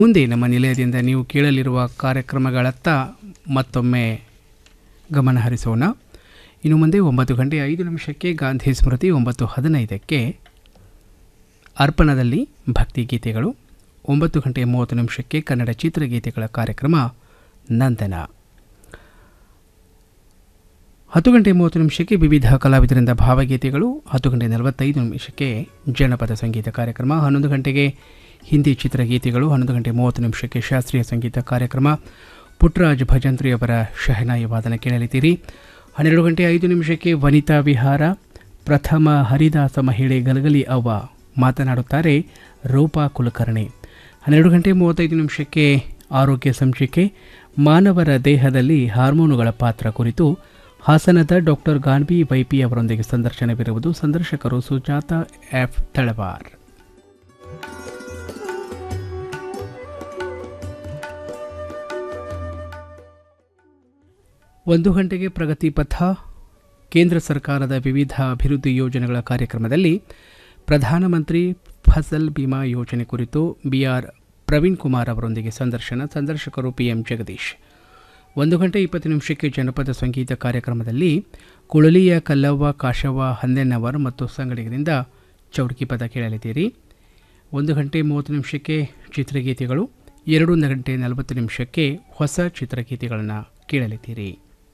ಮುಂದೆ ನಮ್ಮ ನಿಲಯದಿಂದ ನೀವು ಕೇಳಲಿರುವ ಕಾರ್ಯಕ್ರಮಗಳತ್ತ ಮತ್ತೊಮ್ಮೆ ಗಮನ ಹರಿಸೋಣ ಇನ್ನು ಮುಂದೆ ಒಂಬತ್ತು ಗಂಟೆ ಐದು ನಿಮಿಷಕ್ಕೆ ಗಾಂಧಿ ಸ್ಮೃತಿ ಒಂಬತ್ತು ಹದಿನೈದಕ್ಕೆ ಅರ್ಪಣದಲ್ಲಿ ಭಕ್ತಿಗೀತೆಗಳು ಒಂಬತ್ತು ಗಂಟೆ ಮೂವತ್ತು ನಿಮಿಷಕ್ಕೆ ಕನ್ನಡ ಚಿತ್ರಗೀತೆಗಳ ಕಾರ್ಯಕ್ರಮ ನಂದನ ಹತ್ತು ಗಂಟೆ ಮೂವತ್ತು ನಿಮಿಷಕ್ಕೆ ವಿವಿಧ ಕಲಾವಿದರಿಂದ ಭಾವಗೀತೆಗಳು ಹತ್ತು ಗಂಟೆ ನಲವತ್ತೈದು ನಿಮಿಷಕ್ಕೆ ಜನಪದ ಸಂಗೀತ ಕಾರ್ಯಕ್ರಮ ಹನ್ನೊಂದು ಗಂಟೆಗೆ ಹಿಂದಿ ಚಿತ್ರಗೀತೆಗಳು ಹನ್ನೊಂದು ಗಂಟೆ ಮೂವತ್ತು ನಿಮಿಷಕ್ಕೆ ಶಾಸ್ತ್ರೀಯ ಸಂಗೀತ ಕಾರ್ಯಕ್ರಮ ಪುಟ್ಟರಾಜ್ ಭಜಂತ್ರಿ ಅವರ ಶಹನಾಯಿ ವಾದನ ಕೇಳಲಿದ್ದೀರಿ ಹನ್ನೆರಡು ಗಂಟೆ ಐದು ನಿಮಿಷಕ್ಕೆ ವನಿತಾ ವಿಹಾರ ಪ್ರಥಮ ಹರಿದಾಸ ಮಹಿಳೆ ಗಲಗಲಿ ಅವ್ವ ಮಾತನಾಡುತ್ತಾರೆ ರೂಪಾ ಕುಲಕರ್ಣಿ ಹನ್ನೆರಡು ಗಂಟೆ ಮೂವತ್ತೈದು ನಿಮಿಷಕ್ಕೆ ಆರೋಗ್ಯ ಸಂಚಿಕೆ ಮಾನವರ ದೇಹದಲ್ಲಿ ಹಾರ್ಮೋನುಗಳ ಪಾತ್ರ ಕುರಿತು ಹಾಸನದ ಡಾಕ್ಟರ್ ಗಾನ್ಬಿ ವೈಪಿ ಅವರೊಂದಿಗೆ ಸಂದರ್ಶನವಿರುವುದು ಸಂದರ್ಶಕರು ಸುಜಾತ ಎಫ್ ತಳವಾರ್ ಒಂದು ಗಂಟೆಗೆ ಪ್ರಗತಿ ಪಥ ಕೇಂದ್ರ ಸರ್ಕಾರದ ವಿವಿಧ ಅಭಿವೃದ್ಧಿ ಯೋಜನೆಗಳ ಕಾರ್ಯಕ್ರಮದಲ್ಲಿ ಪ್ರಧಾನಮಂತ್ರಿ ಫಸಲ್ ಬಿಮಾ ಯೋಜನೆ ಕುರಿತು ಬಿಆರ್ ಪ್ರವೀಣ್ ಕುಮಾರ್ ಅವರೊಂದಿಗೆ ಸಂದರ್ಶನ ಸಂದರ್ಶಕರು ಪಿಎಂ ಜಗದೀಶ್ ಒಂದು ಗಂಟೆ ಇಪ್ಪತ್ತು ನಿಮಿಷಕ್ಕೆ ಜನಪದ ಸಂಗೀತ ಕಾರ್ಯಕ್ರಮದಲ್ಲಿ ಕುಳಲಿಯ ಕಲ್ಲವ್ವ ಕಾಶವ್ವ ಹಂದೆನ್ನವರ್ ಮತ್ತು ಸಂಗಡಿಗರಿಂದ ಚೌಡ್ಕಿ ಪದ ಕೇಳಲಿದ್ದೀರಿ ಒಂದು ಗಂಟೆ ಮೂವತ್ತು ನಿಮಿಷಕ್ಕೆ ಚಿತ್ರಗೀತೆಗಳು ಎರಡು ಗಂಟೆ ನಲವತ್ತು ನಿಮಿಷಕ್ಕೆ ಹೊಸ ಚಿತ್ರಗೀತೆಗಳನ್ನು ಕೇಳಲಿದ್ದೀರಿ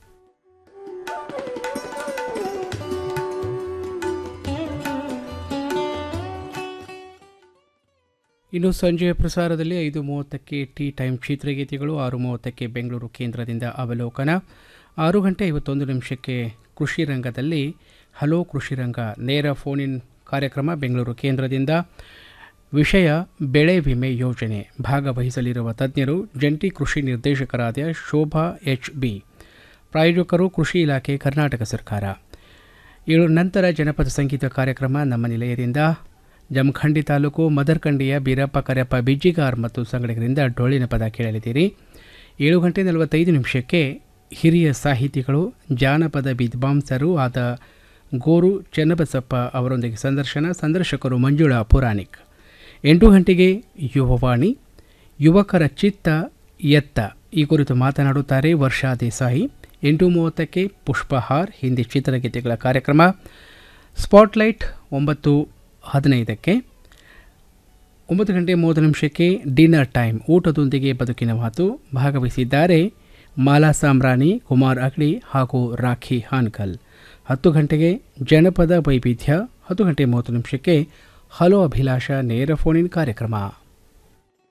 ಇನ್ನು ಸಂಜೆಯ ಪ್ರಸಾರದಲ್ಲಿ ಐದು ಮೂವತ್ತಕ್ಕೆ ಟೀ ಟೈಮ್ ಚಿತ್ರಗೀತೆಗಳು ಆರು ಮೂವತ್ತಕ್ಕೆ ಬೆಂಗಳೂರು ಕೇಂದ್ರದಿಂದ ಅವಲೋಕನ ಆರು ಗಂಟೆ ಐವತ್ತೊಂದು ನಿಮಿಷಕ್ಕೆ ಕೃಷಿ ರಂಗದಲ್ಲಿ ಹಲೋ ಕೃಷಿ ರಂಗ ನೇರ ಫೋನ್ ಇನ್ ಕಾರ್ಯಕ್ರಮ ಬೆಂಗಳೂರು ಕೇಂದ್ರದಿಂದ ವಿಷಯ ಬೆಳೆ ವಿಮೆ ಯೋಜನೆ ಭಾಗವಹಿಸಲಿರುವ ತಜ್ಞರು ಜಂಟಿ ಕೃಷಿ ನಿರ್ದೇಶಕರಾದ ಶೋಭಾ ಎಚ್ ಬಿ ಪ್ರಾಯೋಜಕರು ಕೃಷಿ ಇಲಾಖೆ ಕರ್ನಾಟಕ ಸರ್ಕಾರ ಏಳು ನಂತರ ಜನಪದ ಸಂಗೀತ ಕಾರ್ಯಕ್ರಮ ನಮ್ಮ ನಿಲಯದಿಂದ ಜಮಖಂಡಿ ತಾಲೂಕು ಮದರ್ಕಂಡಿಯ ಬೀರಪ್ಪ ಕರೆಯಪ್ಪ ಬಿಜ್ಜಿಗಾರ್ ಮತ್ತು ಸಂಗಡಿಗರಿಂದ ಡೊಳ್ಳಿನ ಪದ ಕೇಳಲಿದ್ದೀರಿ ಏಳು ಗಂಟೆ ನಲವತ್ತೈದು ನಿಮಿಷಕ್ಕೆ ಹಿರಿಯ ಸಾಹಿತಿಗಳು ಜಾನಪದ ವಿದ್ವಾಂಸರೂ ಆದ ಗೋರು ಚೆನ್ನಬಸಪ್ಪ ಅವರೊಂದಿಗೆ ಸಂದರ್ಶನ ಸಂದರ್ಶಕರು ಮಂಜುಳಾ ಪುರಾಣಿಕ್ ಎಂಟು ಗಂಟೆಗೆ ಯುವವಾಣಿ ಯುವಕರ ಚಿತ್ತ ಎತ್ತ ಈ ಕುರಿತು ಮಾತನಾಡುತ್ತಾರೆ ವರ್ಷಾ ದೇಸಾಯಿ ಎಂಟು ಮೂವತ್ತಕ್ಕೆ ಪುಷ್ಪಹಾರ್ ಹಿಂದಿ ಚಿತ್ರಗೀತೆಗಳ ಕಾರ್ಯಕ್ರಮ ಸ್ಪಾಟ್ಲೈಟ್ ಒಂಬತ್ತು ಹದಿನೈದಕ್ಕೆ ಒಂಬತ್ತು ಗಂಟೆ ಮೂವತ್ತು ನಿಮಿಷಕ್ಕೆ ಡಿನ್ನರ್ ಟೈಮ್ ಊಟದೊಂದಿಗೆ ಬದುಕಿನ ಮಾತು ಭಾಗವಹಿಸಿದ್ದಾರೆ ಮಾಲಾ ಸಾಮ್ರಾಣಿ ಕುಮಾರ್ ಅಗ್ಡಿ ಹಾಗೂ ರಾಖಿ ಹಾನ್ಕಲ್ ಹತ್ತು ಗಂಟೆಗೆ ಜನಪದ ವೈವಿಧ್ಯ ಹತ್ತು ಗಂಟೆ ಮೂವತ್ತು ನಿಮಿಷಕ್ಕೆ ಹಲೋ ಅಭಿಲಾಷ ನೇರ ಫೋನಿನ್ ಕಾರ್ಯಕ್ರಮ